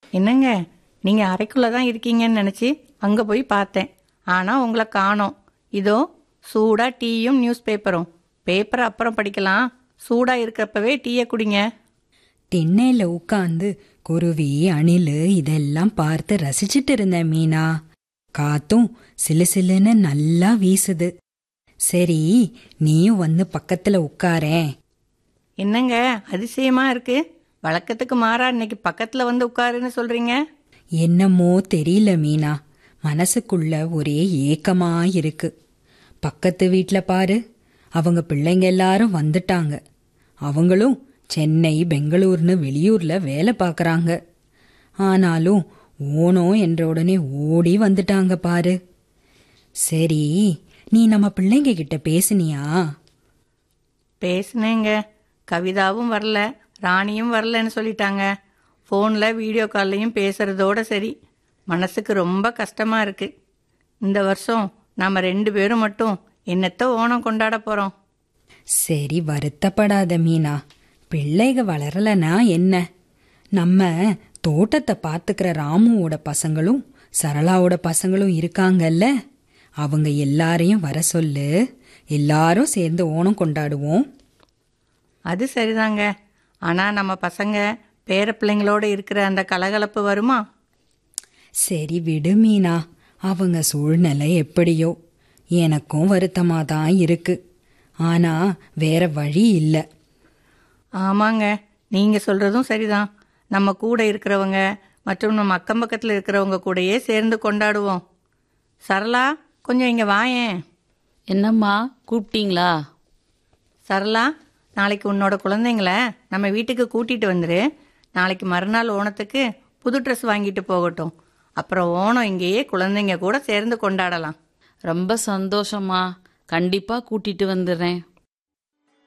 என்னங்க நீங்க அறைக்குள்ள தான் இருக்கீங்கன்னு நினைச்சு அங்க போய் பார்த்தேன் ஆனா உங்களை காணோம் இதோ சூடா டீயும் நியூஸ் பேப்பரும் பேப்பரை அப்புறம் படிக்கலாம் சூடா இருக்கிறப்பவே டீயை குடிங்க திண்ணையில உட்கார்ந்து குருவி அணிலு இதெல்லாம் பார்த்து ரசிச்சிட்டு இருந்தேன் மீனா காத்தும் சிலு சிலுன்னு நல்லா வீசுது சரி நீயும் வந்து பக்கத்துல உட்காரேன் என்னங்க அதிசயமா இருக்கு வழக்கத்துக்கு மாறா இன்னைக்கு பக்கத்துல வந்து உட்காருன்னு சொல்றீங்க என்னமோ தெரியல மீனா மனசுக்குள்ள ஒரே ஏக்கமா இருக்கு பக்கத்து வீட்ல பாரு அவங்க பிள்ளைங்க எல்லாரும் வந்துட்டாங்க அவங்களும் சென்னை பெங்களூர்னு வெளியூர்ல வேலை பார்க்கறாங்க ஆனாலும் ஓணம் என்ற உடனே ஓடி வந்துட்டாங்க பாரு சரி நீ நம்ம பிள்ளைங்க கிட்ட பேசுனியா பேசுனேங்க கவிதாவும் வரல ராணியும் வரலன்னு சொல்லிட்டாங்க ஃபோனில் வீடியோ கால்லையும் பேசுறதோட சரி மனசுக்கு ரொம்ப கஷ்டமா இருக்கு இந்த வருஷம் நாம ரெண்டு பேரும் மட்டும் என்னத்த ஓணம் கொண்டாட போறோம் சரி வருத்தப்படாத மீனா பிள்ளைக வளரலனா என்ன நம்ம தோட்டத்தை பாத்துக்கிற ராமுவோட பசங்களும் சரளாவோட பசங்களும் இருக்காங்கல்ல அவங்க எல்லாரையும் வர சொல்லு எல்லாரும் சேர்ந்து ஓணம் கொண்டாடுவோம் அது சரிதாங்க ஆனா நம்ம பசங்க பேர பிள்ளைங்களோட இருக்கிற அந்த கலகலப்பு வருமா சரி விடு மீனா அவங்க சூழ்நிலை எப்படியோ எனக்கும் வருத்தமா தான் இருக்கு ஆனா வேற வழி இல்லை ஆமாங்க நீங்க சொல்றதும் சரிதான் நம்ம கூட இருக்கிறவங்க மற்றும் நம்ம அக்கம் பக்கத்துல இருக்கிறவங்க கூடயே சேர்ந்து கொண்டாடுவோம் சரளா கொஞ்சம் இங்க வாயேன் என்னம்மா கூப்பிட்டீங்களா சரளா நாளைக்கு உன்னோட குழந்தைங்கள நம்ம வீட்டுக்கு கூட்டிட்டு வந்துரு நாளைக்கு மறுநாள் ஓணத்துக்கு புது ட்ரெஸ் வாங்கிட்டு போகட்டும் அப்புறம் ஓணம் இங்கேயே குழந்தைங்க கூட சேர்ந்து கொண்டாடலாம் ரொம்ப சந்தோஷமா கண்டிப்பா கூட்டிட்டு வந்துடுறேன்